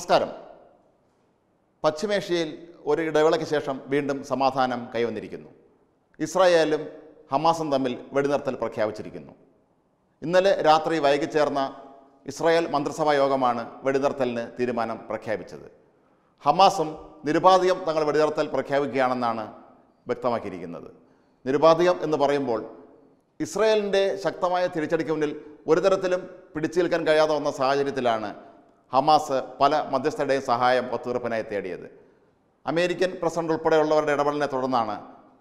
നമസ്കാരം പശ്ചിമേഷ്യയിൽ ഒരു ഇടവേളയ്ക്ക് ശേഷം വീണ്ടും സമാധാനം കൈവന്നിരിക്കുന്നു ഇസ്രായേലും ഹമാസും തമ്മിൽ വെടിനിർത്തൽ പ്രഖ്യാപിച്ചിരിക്കുന്നു ഇന്നലെ രാത്രി വൈകി ചേർന്ന ഇസ്രായേൽ മന്ത്രിസഭാ യോഗമാണ് വെടിനിർത്തലിന് തീരുമാനം പ്രഖ്യാപിച്ചത് ഹമാസും നിരുപാധികം തങ്ങൾ വെടിനിർത്തൽ പ്രഖ്യാപിക്കുകയാണെന്നാണ് വ്യക്തമാക്കിയിരിക്കുന്നത് നിരുപാധികം എന്ന് പറയുമ്പോൾ ഇസ്രായേലിൻ്റെ ശക്തമായ തിരിച്ചടിക്ക് മുന്നിൽ ഒരു തരത്തിലും പിടിച്ചു നിൽക്കാൻ കഴിയാതെ വന്ന സാഹചര്യത്തിലാണ് ഹമാസ് പല മധ്യസ്ഥരുടെയും സഹായം ഒത്തുതീർപ്പിനായി തേടിയത് അമേരിക്കൻ പ്രസിഡന്റ് ഉൾപ്പെടെയുള്ളവരുടെ ഇടപെടലിനെ തുടർന്നാണ്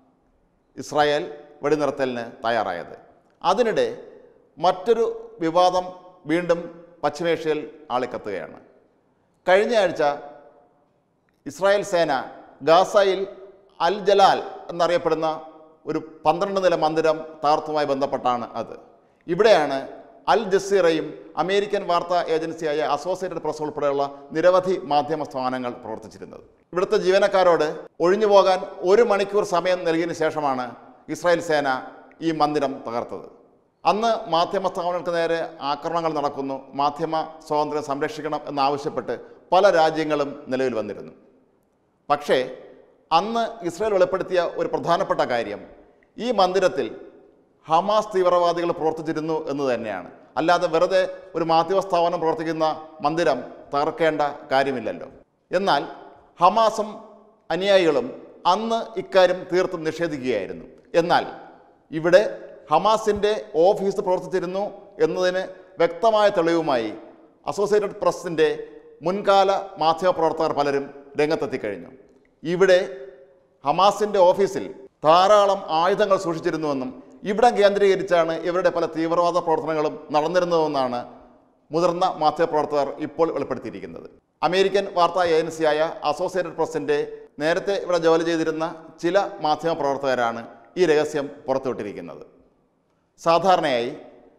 ഇസ്രായേൽ വെടിനിർത്തലിന് തയ്യാറായത് അതിനിടെ മറ്റൊരു വിവാദം വീണ്ടും പശ്ചിമേഷ്യയിൽ ആളിക്കത്തുകയാണ് കഴിഞ്ഞ ആഴ്ച ഇസ്രായേൽ സേന ഗാസയിൽ അൽ ജലാൽ എന്നറിയപ്പെടുന്ന ഒരു പന്ത്രണ്ട് നില മന്ദിരം തകർത്തുമായി ബന്ധപ്പെട്ടാണ് അത് ഇവിടെയാണ് അൽ ജസീറയും അമേരിക്കൻ വാർത്താ ഏജൻസിയായ അസോസിയേറ്റഡ് പ്രസ് ഉൾപ്പെടെയുള്ള നിരവധി മാധ്യമ സ്ഥാനങ്ങൾ പ്രവർത്തിച്ചിരുന്നത് ഇവിടുത്തെ ജീവനക്കാരോട് ഒഴിഞ്ഞു പോകാൻ ഒരു മണിക്കൂർ സമയം നൽകിയതിനു ശേഷമാണ് ഇസ്രായേൽ സേന ഈ മന്ദിരം തകർത്തത് അന്ന് മാധ്യമ സ്ഥാപനങ്ങൾക്ക് നേരെ ആക്രമണങ്ങൾ നടക്കുന്നു മാധ്യമ സ്വാതന്ത്ര്യം സംരക്ഷിക്കണം എന്നാവശ്യപ്പെട്ട് പല രാജ്യങ്ങളും നിലവിൽ വന്നിരുന്നു പക്ഷേ അന്ന് ഇസ്രായേൽ വെളിപ്പെടുത്തിയ ഒരു പ്രധാനപ്പെട്ട കാര്യം ഈ മന്ദിരത്തിൽ ഹമാസ് തീവ്രവാദികൾ പ്രവർത്തിച്ചിരുന്നു എന്ന് തന്നെയാണ് അല്ലാതെ വെറുതെ ഒരു മാധ്യമ സ്ഥാപനം പ്രവർത്തിക്കുന്ന മന്ദിരം തകർക്കേണ്ട കാര്യമില്ലല്ലോ എന്നാൽ ഹമാസും അനുയായികളും അന്ന് ഇക്കാര്യം തീർത്തും നിഷേധിക്കുകയായിരുന്നു എന്നാൽ ഇവിടെ ഹമാസിൻ്റെ ഓഫീസ് പ്രവർത്തിച്ചിരുന്നു എന്നതിന് വ്യക്തമായ തെളിവുമായി അസോസിയേറ്റഡ് പ്രസിൻ്റെ മുൻകാല മാധ്യമപ്രവർത്തകർ പലരും രംഗത്തെത്തിക്കഴിഞ്ഞു ഇവിടെ ഹമാസിൻ്റെ ഓഫീസിൽ ധാരാളം ആയുധങ്ങൾ സൂക്ഷിച്ചിരുന്നുവെന്നും ഇവിടം കേന്ദ്രീകരിച്ചാണ് ഇവരുടെ പല തീവ്രവാദ പ്രവർത്തനങ്ങളും നടന്നിരുന്നതെന്നാണ് മുതിർന്ന മാധ്യമപ്രവർത്തകർ ഇപ്പോൾ വെളിപ്പെടുത്തിയിരിക്കുന്നത് അമേരിക്കൻ വാർത്താ ഏജൻസിയായ അസോസിയേറ്റഡ് പ്രസിൻ്റെ നേരത്തെ ഇവിടെ ജോലി ചെയ്തിരുന്ന ചില മാധ്യമപ്രവർത്തകരാണ് ഈ രഹസ്യം പുറത്തുവിട്ടിരിക്കുന്നത് സാധാരണയായി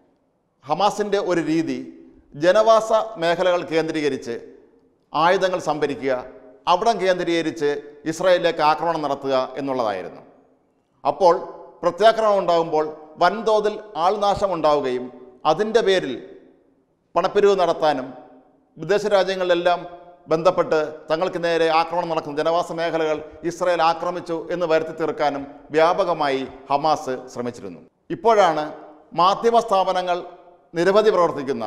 ഹമാസിൻ്റെ ഒരു രീതി ജനവാസ മേഖലകൾ കേന്ദ്രീകരിച്ച് ആയുധങ്ങൾ സംഭരിക്കുക അവിടം കേന്ദ്രീകരിച്ച് ഇസ്രായേലിലേക്ക് ആക്രമണം നടത്തുക എന്നുള്ളതായിരുന്നു അപ്പോൾ പ്രത്യാക്രമണം ഉണ്ടാകുമ്പോൾ വൻതോതിൽ ആൾനാശം ഉണ്ടാവുകയും അതിൻ്റെ പേരിൽ പണപ്പിരിവ് നടത്താനും വിദേശ രാജ്യങ്ങളിലെല്ലാം ബന്ധപ്പെട്ട് തങ്ങൾക്ക് നേരെ ആക്രമണം നടക്കുന്ന ജനവാസ മേഖലകൾ ഇസ്രായേൽ ആക്രമിച്ചു എന്ന് വരുത്തി തീർക്കാനും വ്യാപകമായി ഹമാസ് ശ്രമിച്ചിരുന്നു ഇപ്പോഴാണ് മാധ്യമ സ്ഥാപനങ്ങൾ നിരവധി പ്രവർത്തിക്കുന്ന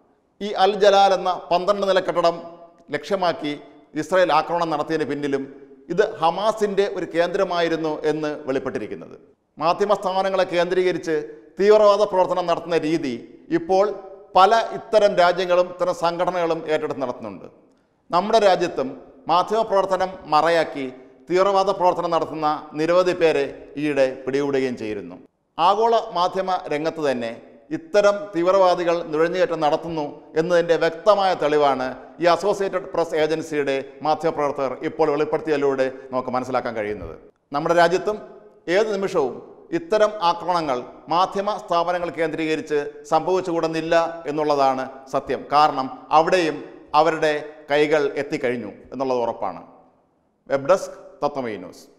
ഈ അൽ ജലാൽ എന്ന പന്ത്രണ്ട് നില കെട്ടിടം ലക്ഷ്യമാക്കി ഇസ്രായേൽ ആക്രമണം നടത്തിയതിന് പിന്നിലും ഇത് ഹമാസിൻ്റെ ഒരു കേന്ദ്രമായിരുന്നു എന്ന് വെളിപ്പെട്ടിരിക്കുന്നത് മാധ്യമ സ്ഥാപനങ്ങളെ കേന്ദ്രീകരിച്ച് തീവ്രവാദ പ്രവർത്തനം നടത്തുന്ന രീതി ഇപ്പോൾ പല ഇത്തരം രാജ്യങ്ങളും ഇത്തരം സംഘടനകളും ഏറ്റെടുത്ത് നടത്തുന്നുണ്ട് നമ്മുടെ രാജ്യത്തും മാധ്യമപ്രവർത്തനം മറയാക്കി തീവ്രവാദ പ്രവർത്തനം നടത്തുന്ന നിരവധി പേരെ ഈയിടെ പിടികൂടുകയും ചെയ്തിരുന്നു ആഗോള മാധ്യമ രംഗത്ത് തന്നെ ഇത്തരം തീവ്രവാദികൾ നുഴഞ്ഞുകയറ്റം നടത്തുന്നു എന്നതിൻ്റെ വ്യക്തമായ തെളിവാണ് ഈ അസോസിയേറ്റഡ് പ്രസ് ഏജൻസിയുടെ മാധ്യമപ്രവർത്തകർ ഇപ്പോൾ വെളിപ്പെടുത്തിയതിലൂടെ നമുക്ക് മനസ്സിലാക്കാൻ കഴിയുന്നത് നമ്മുടെ രാജ്യത്തും ഏത് നിമിഷവും ഇത്തരം ആക്രമണങ്ങൾ മാധ്യമ സ്ഥാപനങ്ങൾ കേന്ദ്രീകരിച്ച് സംഭവിച്ചുകൂടുന്നില്ല എന്നുള്ളതാണ് സത്യം കാരണം അവിടെയും അവരുടെ കൈകൾ എത്തിക്കഴിഞ്ഞു എന്നുള്ളത് ഉറപ്പാണ് വെബ് ഡെസ്ക് തത്വമൈ ന്യൂസ്